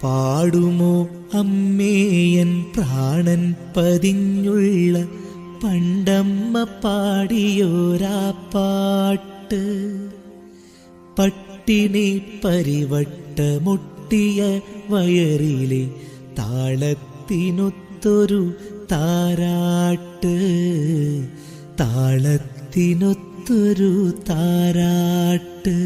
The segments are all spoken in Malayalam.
പാടുമോ അമ്മേയൻ പ്രാണൻ പതിഞ്ഞുള്ള പണ്ടമ്മ പാടിയോരാ പാട്ട് പട്ടിണി പരിവട്ടമൊട്ടിയ വയറിലെ താളത്തിനൊത്തൊരു താരാട്ട് താളത്തിനൊത്തൊരു താരാട്ട്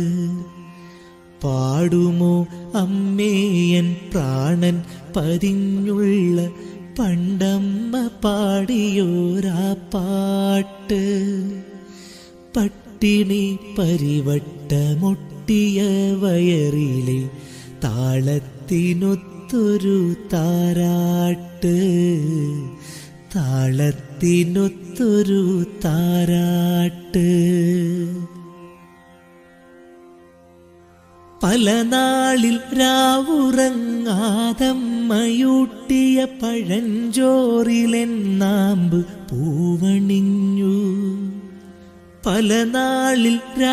പാടുമോ അമ്മേയൻ പ്രാണൻ പതിഞ്ഞുള്ള പണ്ടമ്മ പാടിയോരാ പാട്ട് പട്ടിണി പരിവട്ടമൊട്ടിയ വയറിലെ താളത്തിനൊത്തൊരു താരാട്ട് താളത്തിനൊത്തൊരു താരാട്ട് പല നാളിൽ രാവുറങ്ങാതമ്മയൂട്ടിയ പഴഞ്ചോറിലെന്നാമ്പ് പൂവണിഞ്ഞു പല നാളിൽ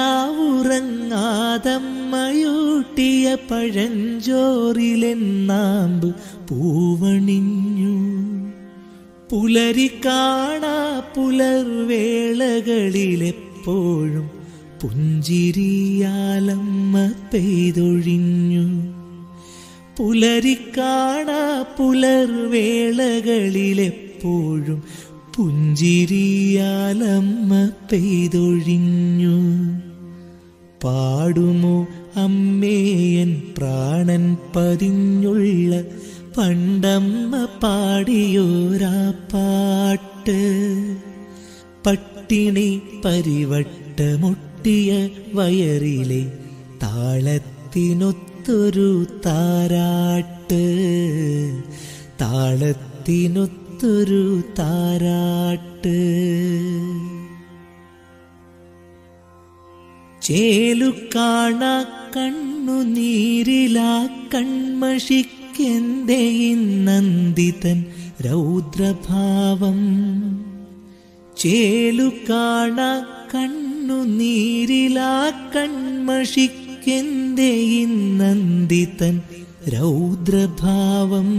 രാവുറങ്ങാതമ്മയൂട്ടിയ പഴഞ്ചോറിലെന്നാമ്പ് പൂവണിഞ്ഞു പുലരി കാണാ പുലർവേളകളിലെപ്പോഴും പുഞ്ചിരിയാലമ്മ പെയ്തൊഴിഞ്ഞു പുലരി കാണാ പുലർവേളകളിലെപ്പോഴും പുഞ്ചിരിയാലമ്മ പെയ്തൊഴിഞ്ഞു പാടുമോ അമ്മേയൻ പ്രാണൻ പതിഞ്ഞുള്ള പണ്ടമ്മ പാടിയോരാ പാട്ട് പട്ടിണി പരിവട്ടമൊട്ടിയ വയറിലെ താളത്തിനൊത്തൊരു താരാട്ട് താളത്തിനൊത്തൊരു താരാട്ട് ചേലു കാണാ കണ്ണുനീരിലാ കൺമഷിക്കെന്തേ നന്ദിതൻ രൗദ്രഭാവം ചേലു കാണാ കണ്ണുനീരിലാ കൺമഷിക്കെന്തേ നന്ദിതൻ രൗദ്രഭാവം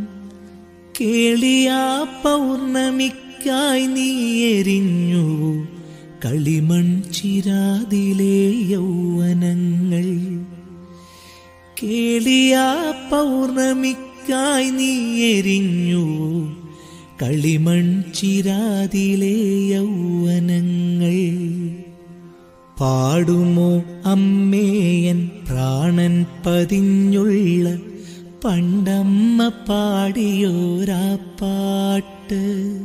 കേളിയാ പൗർണമിക്കായി നീ എരിഞ്ഞു കളിമൺ ചിരാതിലെ യൗവനങ്ങൾ കേളിയാ പൗർണമിക്കായി നീ എരിഞ്ഞു കളിമൺ ചിരാതിലെ യൗവനങ്ങൾ പാടുമോ അമ്മേയൻ പ്രാണൻ പതിഞ്ഞുള്ള പണ്ടമ്മ പാടിയോരാ പാട്ട്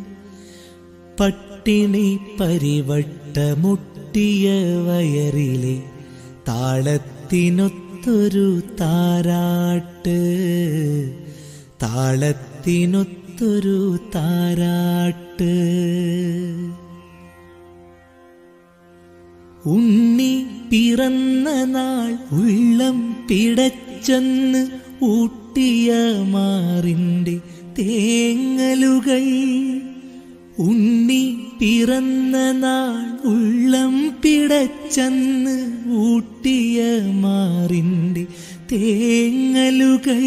പട്ടിണി പരിവട്ടമുട്ടിയ വയറിലെ താളത്തിനൊത്തൊരു താരാട്ട് താളത്തിനൊത്തൊരു താരാട്ട് ഉണ്ണി പിറന്ന നാൾ ഉള്ളം പിടച്ചെന്ന് ഊട്ടിയ മാറിൻ്റെ തേങ്ങലുകൾ ഉണ്ണി പിറന്ന നാൾ ഉള്ളം പിടച്ചെന്ന് ഊട്ടിയ മാറിൻ്റെ തേങ്ങലുകൾ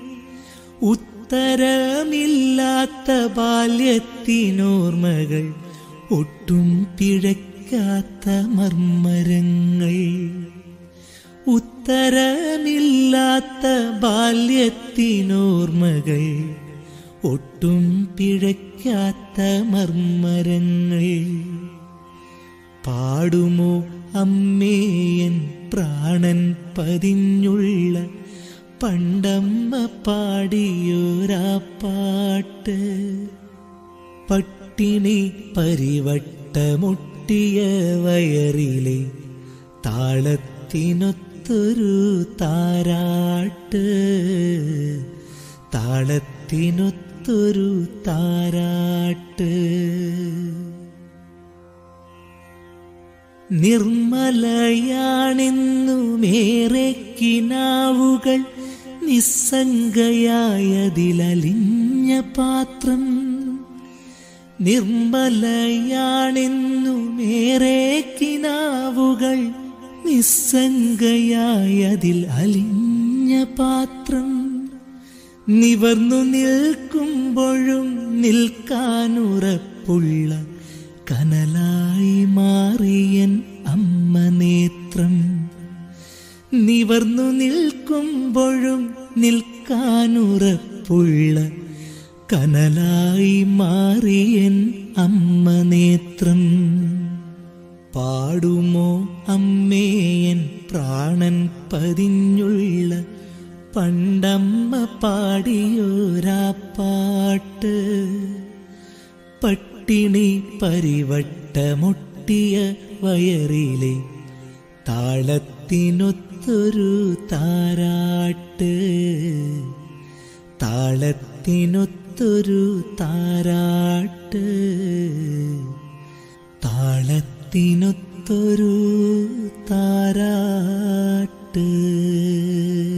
ഉത്തരമില്ലാത്ത ബാല്യത്തിനോർമ്മകൾ ഒട്ടും പിഴയ്ക്കാത്ത മർമ്മരങ്ങൾ ഉത്തരമില്ലാത്ത ബാല്യത്തിനോർമ്മകൾ ഒട്ടും പിഴയ്ക്കാത്ത മർമ്മരങ്ങൾ പാടുമോ അമ്മേയൻ പ്രാണൻ പതിഞ്ഞുള്ള പണ്ടമ്മ പാടിയോരാ പാട്ട് പട്ടിണി പരിവട്ടമൊട്ടിയ വയറിലെ താളത്തിനൊത്തൊരു താരാട്ട് താളത്തിനൊത്തൊരു താരാട്ട് നിർമ്മലയാണെന്നുമേറെ കിനാവുകൾ നിസ്സംഗയായതിലലിഞ്ഞ പാത്രം നിർമ്മലയാണെന്നുമേറെ കിനാവുകൾ നിസ്സംഗയായതിൽ അലിഞ്ഞ പാത്രം നിവർന്നു നിൽക്കുമ്പോഴും നിൽക്കാനുറപ്പുള്ള കനലായി മാറിയൻ അമ്മ നേത്രം നിവർന്നു നിൽക്കുമ്പോഴും നിൽക്കാനുറപ്പുള്ള കനലായി മാറിയൻ അമ്മ നേത്രം പാടുമോ അമ്മേയൻ പ്രാണൻ പതിഞ്ഞുള്ള പണ്ടമ്മ പാടിയോരാ പാട്ട് പട്ടിണി പരിവട്ടമൊട്ടിയ വയറിലെ താളത്തിനൊത്തൊരു താരാട്ട് താളത്തിനൊത്തൊരു താരാട്ട് താളത്തിനൊത്തൊരു താരാട്ട്